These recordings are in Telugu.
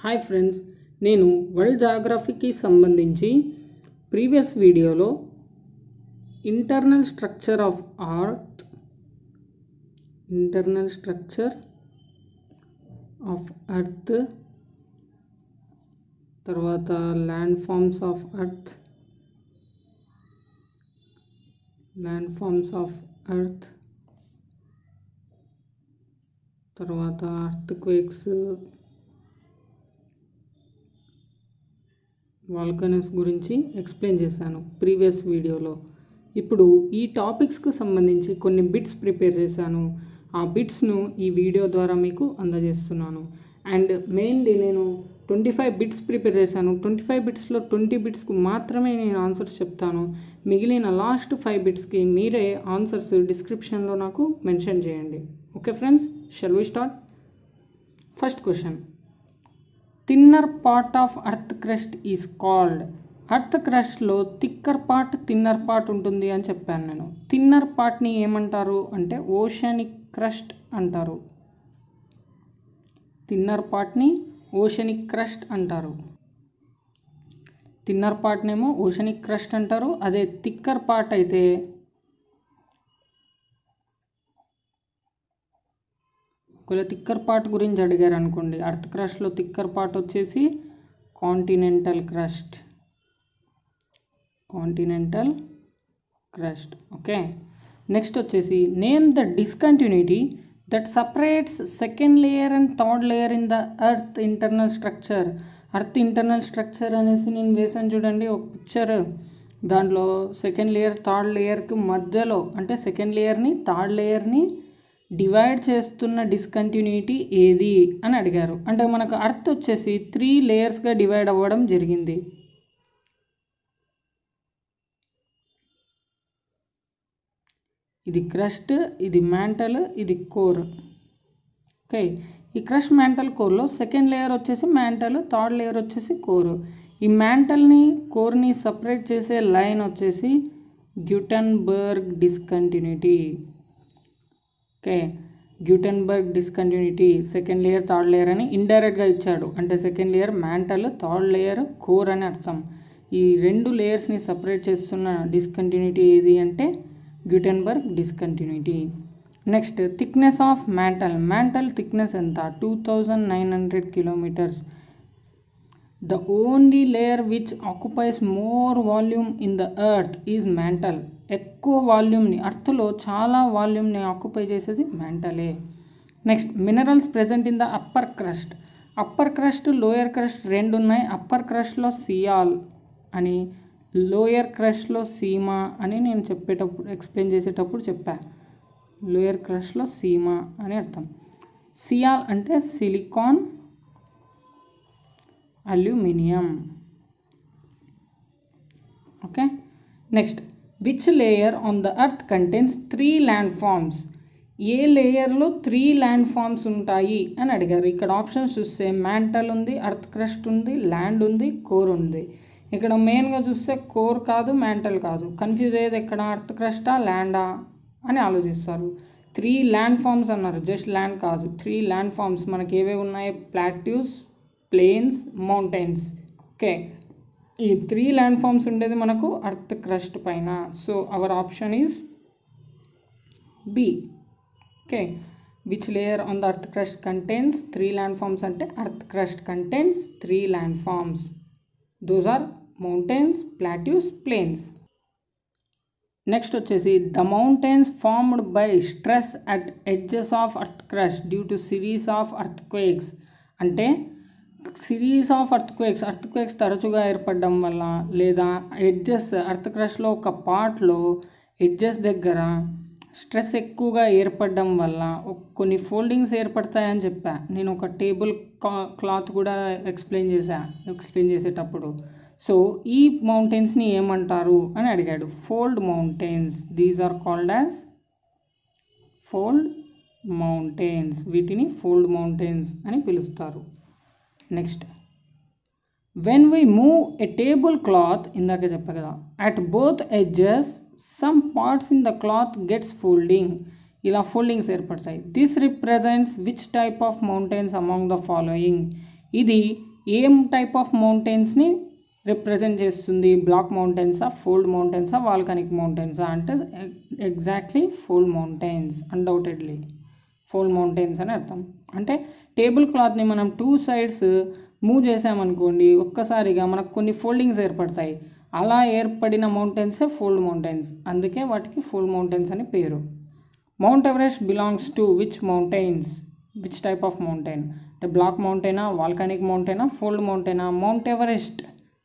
హాయ్ ఫ్రెండ్స్ నేను వరల్డ్ జాగ్రఫీకి సంబంధించి ప్రీవియస్ వీడియోలో internal structure of earth internal structure of earth తర్వాత landforms of earth landforms of earth తర్వాత అర్త్ క్వేక్స్ వాల్కనస్ గురించి ఎక్స్ప్లెయిన్ చేశాను ప్రీవియస్ వీడియోలో ఇప్పుడు ఈ టాపిక్స్కి సంబంధించి కొన్ని బిట్స్ ప్రిపేర్ చేశాను ఆ బిట్స్ను ఈ వీడియో ద్వారా మీకు అందజేస్తున్నాను అండ్ మెయిన్లీ నేను ట్వంటీ ఫైవ్ బిట్స్ ప్రిపేర్ చేశాను ట్వంటీ ఫైవ్ బిట్స్లో ట్వంటీ బిట్స్కి మాత్రమే నేను ఆన్సర్స్ చెప్తాను మిగిలిన లాస్ట్ ఫైవ్ బిట్స్కి మీరే ఆన్సర్స్ డిస్క్రిప్షన్లో నాకు మెన్షన్ చేయండి okay friends shall we start first question thinner part of earth crust is called earth క్రస్ట్లో థిక్కర్ పార్ట్ థిన్నర్ పార్ట్ ఉంటుంది అని చెప్పాను నేను థిన్నర్ పార్ట్ని ఏమంటారు అంటే ఓషనిక్ క్రస్ట్ అంటారు థిన్నర్ పార్ట్ని ఓషనిక్ క్రస్ట్ అంటారు థిన్నర్ పార్ట్నేమో ఓషనిక్ క్రస్ట్ అంటారు అదే థిక్కర్ పార్ట్ అయితే ఒకవేళ తిక్కర్ పార్ట్ గురించి అడిగారు అనుకోండి అర్త్ క్రస్ట్లో తిక్కర్ పార్ట్ వచ్చేసి continental crust continental crust okay next వచ్చేసి name the discontinuity that separates second layer and third layer in the earth internal structure earth internal structure అనేసి నేను వేసాను చూడండి ఒక పిక్చర్ దాంట్లో సెకండ్ లేయర్ థర్డ్ లేయర్కి మధ్యలో అంటే సెకండ్ లేయర్ని థర్డ్ లేయర్ని డివైడ్ చేస్తున్న డిస్కంటిన్యూటీ ఏది అని అడిగారు అంటే మనకు అర్త్ వచ్చేసి త్రీ లేయర్స్గా డివైడ్ అవ్వడం జరిగింది ఇది క్రస్ట్ ఇది మ్యాంటల్ ఇది కోర్ ఓకే ఈ క్రస్ట్ మ్యాంటల్ కోర్లో సెకండ్ లేయర్ వచ్చేసి మ్యాంటల్ థర్డ్ లేయర్ వచ్చేసి కోర్ ఈ మ్యాంటల్ని కోర్ని సపరేట్ చేసే లైన్ వచ్చేసి Gutenberg discontinuity okay Gutenberg discontinuity second layer third layer అని ఇండైరెక్ట్గా ఇచ్చాడు అంటే second layer mantle third layer core అని అర్థం ఈ రెండు లేయర్స్ని సపరేట్ చేస్తున్న డిస్కంటిన్యూటీ ఏది అంటే Gutenberg discontinuity next thickness of mantle mantle thickness ఎంత two thousand nine hundred kilometres the only layer which occupies more volume in the earth is mantle ఎక్కువ వాల్యూమ్ని అర్త్లో చాలా వాల్యూమ్ని ఆక్యుపై చేసేది మ్యాంటలే next minerals present in the upper crust upper crust lower crust రెండు ఉన్నాయి అప్పర్ క్రస్ట్లో సియాల్ అని లోయర్ క్రస్ట్లో సీమా అని నేను చెప్పేటప్పుడు ఎక్స్ప్లెయిన్ చేసేటప్పుడు చెప్పా లోయర్ క్రస్ట్లో సీమా అని అర్థం సియాల్ అంటే silicon aluminium okay next which layer on the earth contains three landforms ఏ లేయర్లో త్రీ ల్యాండ్ ఫార్మ్స్ ఉంటాయి అని అడిగారు ఇక్కడ ఆప్షన్స్ చూస్తే మ్యాంటల్ ఉంది అర్త్ క్రస్ట్ ఉంది ల్యాండ్ ఉంది కోర్ ఉంది ఇక్కడ మెయిన్గా చూస్తే కోర్ కాదు మ్యాంటల్ కాదు కన్ఫ్యూజ్ అయ్యేది ఎక్కడ అర్త్ క్రస్టా ల్యాండా అని ఆలోచిస్తారు త్రీ ల్యాండ్ ఫార్మ్స్ అన్నారు జస్ట్ ల్యాండ్ కాదు త్రీ ల్యాండ్ ఫార్మ్స్ మనకి ఏవేవి ఉన్నాయి ప్లాట్యూస్ ప్లేన్స్ మౌంటైన్స్ ఓకే ఈ త్రీ ల్యాండ్ ఫార్మ్స్ ఉండేది మనకు అర్త్ క్రస్ట్ పైన so our option is B okay which layer on the earth crust contains three landforms అంటే earth crust contains three landforms those are mountains plateaus plains next వచ్చేసి the mountains formed by stress at edges of earth crust due to series of earthquakes అంటే series of earthquakes earthquakes తరచుగా ఏర్పడడం వల్ల లేదా ఎడ్జెస్ అర్త్ క్రష్లో ఒక పార్ట్లో ఎడ్జెస్ దగ్గర స్ట్రెస్ ఎక్కువగా ఏర్పడడం వల్ల కొన్ని ఫోల్డింగ్స్ ఏర్పడతాయని చెప్పా నేను ఒక టేబుల్ క్లాత్ కూడా ఎక్స్ప్లెయిన్ చేశా ఎక్స్ప్లెయిన్ చేసేటప్పుడు సో ఈ మౌంటైన్స్ని ఏమంటారు అని అడిగాడు fold mountains these are called as fold mountains వీటిని ఫోల్డ్ మౌంటైన్స్ అని పిలుస్తారు next when we move a table cloth ఇందాక చెప్పా కదా at both edges some parts in the cloth gets folding ఇలా ఫోల్డింగ్స్ ఏర్పడతాయి this represents which type of mountains among the following ఇది ఏం టైప్ ఆఫ్ మౌంటైన్స్ని రిప్రజెంట్ చేస్తుంది బ్లాక్ మౌంటైన్సా ఫోల్డ్ మౌంటైన్సా వాల్కనిక్ మౌంటైన్సా అంటే exactly fold mountains undoubtedly fold mountains అని అర్థం అంటే టేబుల్ క్లాత్ని మనం టూ సైడ్స్ మూవ్ చేసామనుకోండి ఒక్కసారిగా మనకు కొన్ని ఫోల్డింగ్స్ ఏర్పడతాయి అలా ఏర్పడిన మౌంటైన్సే ఫోల్డ్ మౌంటైన్స్ అందుకే వాటికి ఫోల్డ్ మౌంటైన్స్ అని పేరు Mount Everest belongs to which mountains which type of mountain అంటే బ్లాక్ మౌంటైనా వాల్కానిక్ మౌంటైనా ఫోల్డ్ మౌంటైనా మౌంట్ ఎవరెస్ట్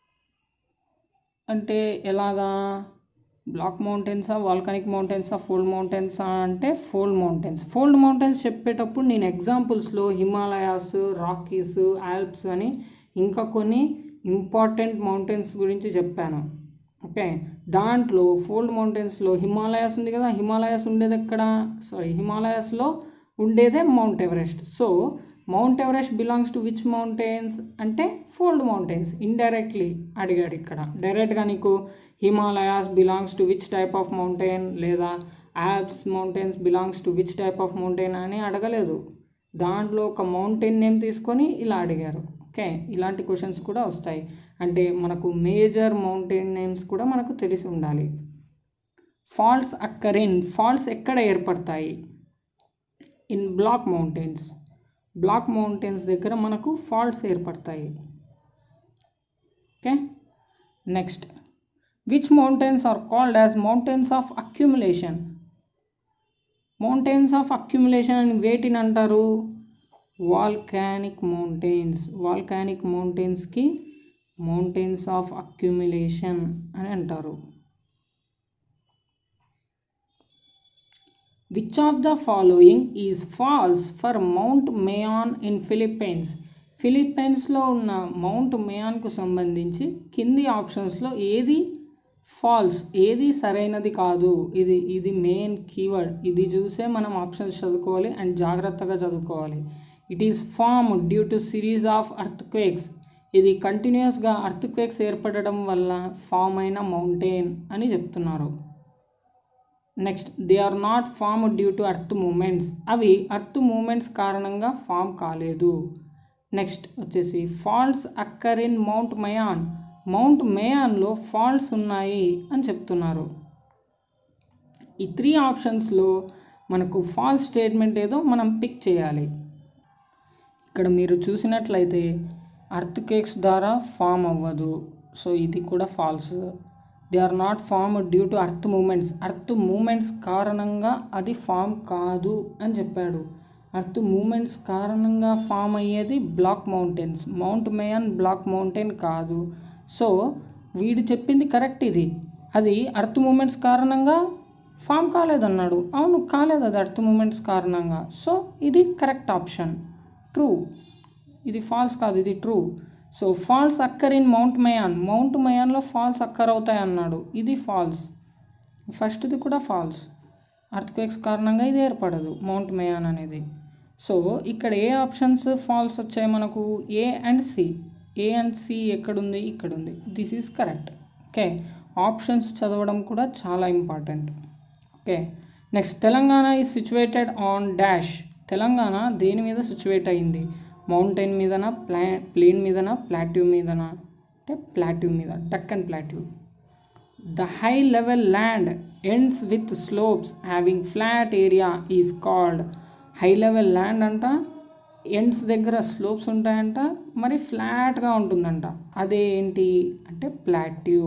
అంటే ఎలాగా బ్లాక్ మౌంటైన్సా వాల్కానిక్ మౌంటైన్సా ఫోల్డ్ మౌంటైన్సా అంటే ఫోల్డ్ మౌంటైన్స్ ఫోల్డ్ మౌంటైన్స్ చెప్పేటప్పుడు నేను ఎగ్జాంపుల్స్లో హిమాలయాస్ రాకీస్ ఆల్ప్స్ అని ఇంకా కొన్ని ఇంపార్టెంట్ మౌంటైన్స్ గురించి చెప్పాను ఓకే దాంట్లో ఫోల్డ్ మౌంటైన్స్లో హిమాలయాస్ ఉంది కదా హిమాలయాస్ ఉండేది ఎక్కడ సారీ హిమాలయాస్లో ఉండేదే Mount Everest so Mount Everest belongs to which mountains అంటే ఫోల్డ్ మౌంటైన్స్ ఇండైరెక్ట్లీ అడిగాడు ఇక్కడ డైరెక్ట్గా నీకు Himalayas belongs to which type of mountain లేదా Alps mountains belongs to which type of mountain అని అడగలేదు దాంట్లో ఒక మౌంటైన్ నేమ్ తీసుకొని ఇలా అడిగారు ఓకే ఇలాంటి క్వశ్చన్స్ కూడా వస్తాయి అంటే మనకు మేజర్ మౌంటైన్ నేమ్స్ కూడా మనకు తెలిసి ఉండాలి ఫాల్స్ అక్కరిన్ ఫాల్స్ ఎక్కడ ఏర్పడతాయి in block mountains block mountains దగ్గర మనకు ఫాల్ట్స్ ఏర్పడతాయి okay next which mountains are called as mountains of accumulation mountains of accumulation అని వేటిని అంటారు వాల్కానిక్ మౌంటైన్స్ వాల్కానిక్ మౌంటైన్స్కి మౌంటైన్స్ ఆఫ్ అక్యుములేషన్ అని అంటారు which of the following is false for Mount Mayon in Philippines ఫిలిప్పైన్స్లో ఉన్న మౌంట్ మేయాన్కు సంబంధించి కింది ఆప్షన్స్లో ఏది ఫాల్స్ ఏది సరైనది కాదు ఇది ఇది మెయిన్ కీవర్డ్ ఇది చూసే మనం ఆప్షన్స్ చదువుకోవాలి అండ్ జాగ్రత్తగా చదువుకోవాలి it is form due to series of earthquakes ఇది కంటిన్యూస్గా అర్త్ క్వేక్స్ ఏర్పడడం వల్ల ఫామ్ అయిన మౌంటైన్ అని చెప్తున్నారు next they are not form due to earth movements అవి అర్త్ మూమెంట్స్ కారణంగా ఫామ్ కాలేదు నెక్స్ట్ వచ్చేసి faults occur in mountain మౌంట్ మేయాన్లో ఫాల్ట్స్ ఉన్నాయి అని చెప్తున్నారు ఈ త్రీ ఆప్షన్స్లో మనకు ఫాల్స్ స్టేట్మెంట్ ఏదో మనం పిక్ చేయాలి ఇక్కడ మీరు చూసినట్లయితే అర్త్ కేక్స్ ద్వారా ఫామ్ అవ్వదు సో ఇది కూడా false they are not form due to earth movements earth moments కారణంగా అది ఫామ్ కాదు అని చెప్పాడు అర్త్ మూమెంట్స్ కారణంగా ఫామ్ అయ్యేది block mountains mountain block mountain కాదు సో వీడు చెప్పింది కరెక్ట్ ఇది అది అర్త్ మూమెంట్స్ కారణంగా ఫామ్ కాలేదన్నాడు అవును కాలేదు అది అర్త్ మూమెంట్స్ కారణంగా సో ఇది కరెక్ట్ ఆప్షన్ ట్రూ ఇది ఫాల్స్ కాదు ఇది true so falls అక్కర్ in mountain మౌంట్ మయాన్లో ఫాల్స్ అక్కర్ అవుతాయి అన్నాడు ఇది ఫాల్స్ ఫస్ట్ది కూడా ఫాల్స్ అర్త్క్వేక్స్ కారణంగా ఇది ఏర్పడదు మౌంట్ మయాన్ అనేది సో ఇక్కడ ఏ ఆప్షన్స్ ఫాల్స్ వచ్చాయి మనకు A and C A and C ఎక్కడుంది ఇక్కడ ఉంది this is correct okay options చదవడం కూడా చాలా important okay next Telangana is situated on dash Telangana దేని మీద సిచ్యువేట్ అయింది మౌంటైన్ మీదన ప్లా ప్లేన్ మీదన ప్లాట్యూ మీదన అంటే ప్లాట్యూ మీద Deccan plateau the high level land ends with slopes having flat area is called high level land అంట ఎండ్స్ దగ్గర స్లోప్స్ ఉంటాయంట మరి ఫ్లాట్గా ఉంటుందంట అదే ఏంటి అంటే plateau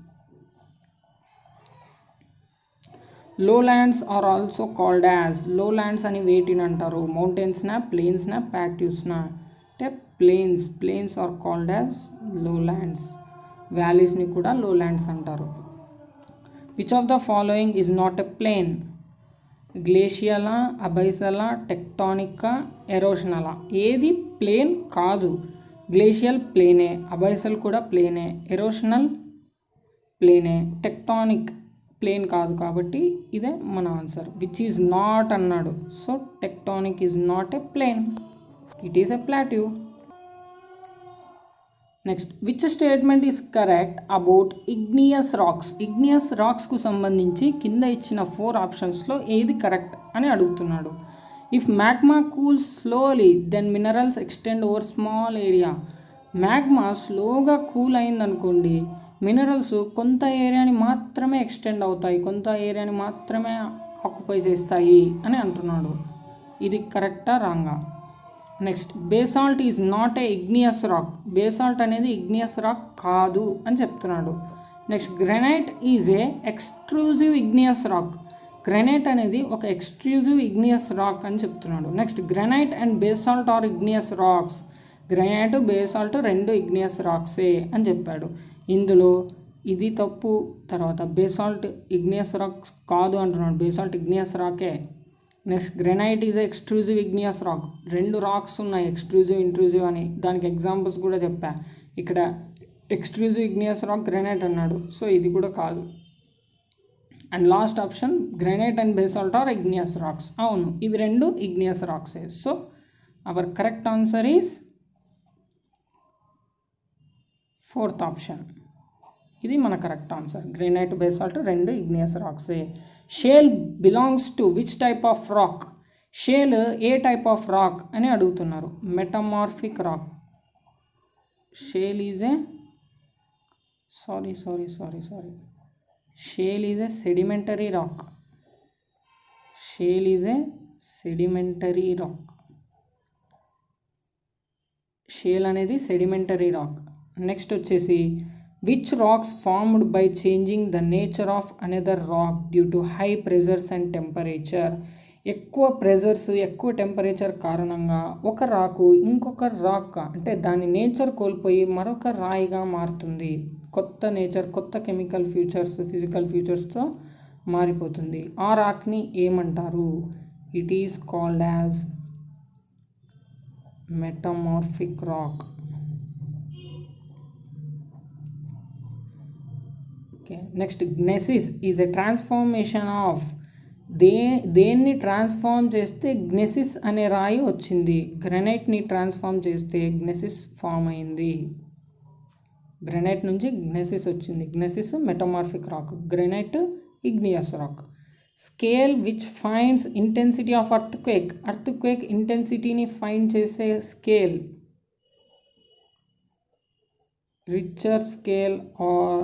low lands are also called as low lands అని వేటిని అంటారు మౌంటైన్స్నా ప్లేన్స్నా ప్లాట్యూస్నా అంటే plains plains are called as low lands వ్యాలీస్ని కూడా లో ల్యాండ్స్ అంటారు which of the following is not a plain గ్లేషియలా అబైసలా టెక్టానికా ఎరోషనలా ఏది ప్లేన్ కాదు గ్లేషియల్ ప్లేనే అబైసల్ కూడా ప్లేనే ఎరోషనల్ ప్లేనే టెక్టానిక్ ప్లేన్ కాదు కాబట్టి ఇదే మన ఆన్సర్ విచ్ ఈజ్ నాట్ అన్నాడు so tectonic is not a plain it is a plateau next which statement is correct about igneous rocks igneous రాక్స్కు సంబంధించి కింద ఇచ్చిన ఫోర్ ఆప్షన్స్లో ఏది కరెక్ట్ అని అడుగుతున్నాడు if magma cools slowly then minerals extend over small area magma స్లోగా కూల్ అయిందనుకోండి మినరల్స్ కొంత ఏరియాని మాత్రమే ఎక్స్టెండ్ అవుతాయి కొంత ఏరియాని మాత్రమే ఆక్యుపై చేస్తాయి అని అంటున్నాడు ఇది కరెక్టా రాంగా next basalt is not a igneous rock basalt అనేది ఇగ్నియస్ రాక్ కాదు అని చెప్తున్నాడు next granite is a extrusive igneous rock granite అనేది ఒక ఎక్స్ట్రూజివ్ ఇగ్నియస్ రాక్ అని చెప్తున్నాడు next granite and basalt are igneous rocks granite basalt రెండు ఇగ్నియస్ రాక్సే అని చెప్పాడు ఇందులో ఇది తప్పు తర్వాత బేసాల్ట్ ఇగ్నియస్ రాక్స్ కాదు అంటున్నాడు బేసాల్ట్ ఇగ్నియస్ రాకే next granite is extrusive igneous rock రెండు రాక్స్ ఉన్నాయి ఎక్స్ట్రూజివ్ ఇంట్రూజివ్ అని దానికి ఎగ్జాంపుల్స్ కూడా చెప్పా ఇక్కడ ఎక్స్ట్రూజివ్ ఇగ్నియస్ రాక్ గ్రెనైట్ అన్నాడు సో ఇది కూడా కాదు and last option granite and basalt are igneous rocks అవును ఇవి రెండు ఇగ్నియస్ రాక్సే so our correct answer is fourth option ఇది మన కరెక్ట్ ఆన్సర్ గ్రెనైట్ బేసాల్ట్ రెండు ఇగ్నియస్ రాక్సే shale belongs to which type of rock shale a type of rock అని అడుగుతున్నారు metamorphic rock shale is a sorry sorry sorry sorry shale is a sedimentary rock shale is a sedimentary rock shale అనేది సెడిమెంటరీ రాక్ నెక్స్ట్ వచ్చేసి which rocks formed by changing the nature of another rock due to high pressures and temperature ఎక్కువ ప్రెజర్స్ ఎక్కువ టెంపరేచర్ కారణంగా ఒక రాకు ఇంకొక రాక్ అంటే దాని నేచర్ కోల్పోయి మరొక రాయిగా మారుతుంది కొత్త నేచర్ కొత్త కెమికల్ ఫ్యూచర్స్ ఫిజికల్ ఫ్యూచర్స్తో మారిపోతుంది ఆ రాక్ని ఏమంటారు it is called as metamorphic rock okay next gneiss is a transformation of the దేన్ని ట్రాన్స్ఫార్మ్ చేస్తే గ్నెసిస్ అనే రాయి వచ్చింది గ్రెనైట్ని ట్రాన్స్ఫార్మ్ చేస్తే గ్నెసిస్ ఫామ్ అయింది గ్రెనైట్ నుంచి గ్నెసిస్ వచ్చింది gneiss metamorphic rock granite igneous rock scale which finds intensity of earthquake earthquake ఇంటెన్సిటీని ఫైండ్ చేసే scale Richter scale or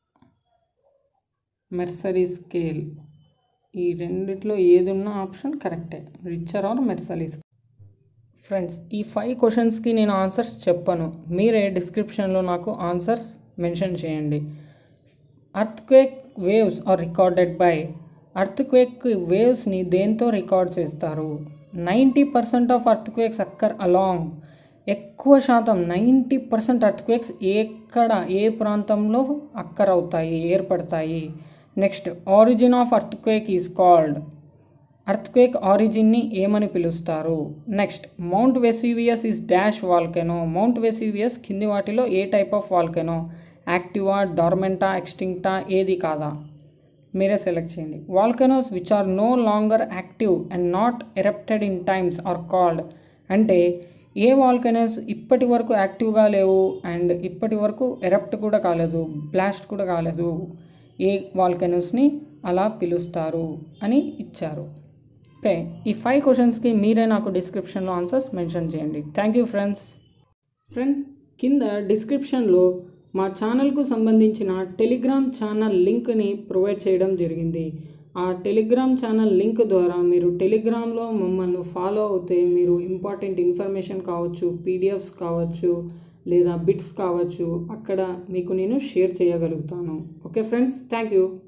Mercalli scale ఈ రెండిట్లో ఏది ఉన్న ఆప్షన్ కరెక్టే రిచర్ ఆర్ మెర్సరీ ఫ్రెండ్స్ ఈ ఫైవ్ క్వశ్చన్స్కి నేను ఆన్సర్స్ చెప్పను మీరే డిస్క్రిప్షన్లో నాకు ఆన్సర్స్ మెన్షన్ చేయండి earthquake waves are recorded by earthquake వేవ్స్ని దేంతో రికార్డ్ చేస్తారు ninety percent of earthquakes occur along ఎక్కువ శాతం నైంటీ పర్సెంట్ అర్త్ క్వేక్స్ ఎక్కడ ఏ ప్రాంతంలో అక్కర్ అవుతాయి ఏర్పడతాయి next origin of earthquake is called earthquake ఆరిజిన్ని ఏమని పిలుస్తారు next Mount Vesuvius is dash volcano Mount Vesuvius కింది వాటిలో ఏ టైప్ ఆఫ్ వాల్కెనో యాక్టివా డార్మెంటా ఎక్స్టింక్టా ఏది కాదా మీరే సెలెక్ట్ చేయండి volcanoes which are no longer active and not erupted in times are called అంటే ఏ వాల్కెనోస్ ఇప్పటి వరకు యాక్టివ్గా లేవు అండ్ ఇప్పటి వరకు ఎరప్ట్ కూడా కాలేదు బ్లాస్ట్ కూడా కాలేదు ఏ వాల్కెనోస్ని అలా పిలుస్తారు అని ఇచ్చారు ఓకే ఈ ఫైవ్ క్వశ్చన్స్కి మీరే నాకు డిస్క్రిప్షన్లో ఆన్సర్స్ మెన్షన్ చేయండి థ్యాంక్ యూ ఫ్రెండ్స్ ఫ్రెండ్స్ కింద డిస్క్రిప్షన్లో మా ఛానల్కు సంబంధించిన టెలిగ్రామ్ ఛానల్ లింక్ని ప్రొవైడ్ చేయడం జరిగింది ఆ టెలిగ్రామ్ ఛానల్ లింక్ ద్వారా మీరు టెలిగ్రామ్లో మమ్మల్ని ఫాలో అవుతే మీరు ఇంపార్టెంట్ ఇన్ఫర్మేషన్ కావచ్చు పీడిఎఫ్స్ కావచ్చు లేదా బిట్స్ కావచ్చు అక్కడ మీకు నేను షేర్ చేయగలుగుతాను ఓకే ఫ్రెండ్స్ థ్యాంక్ యూ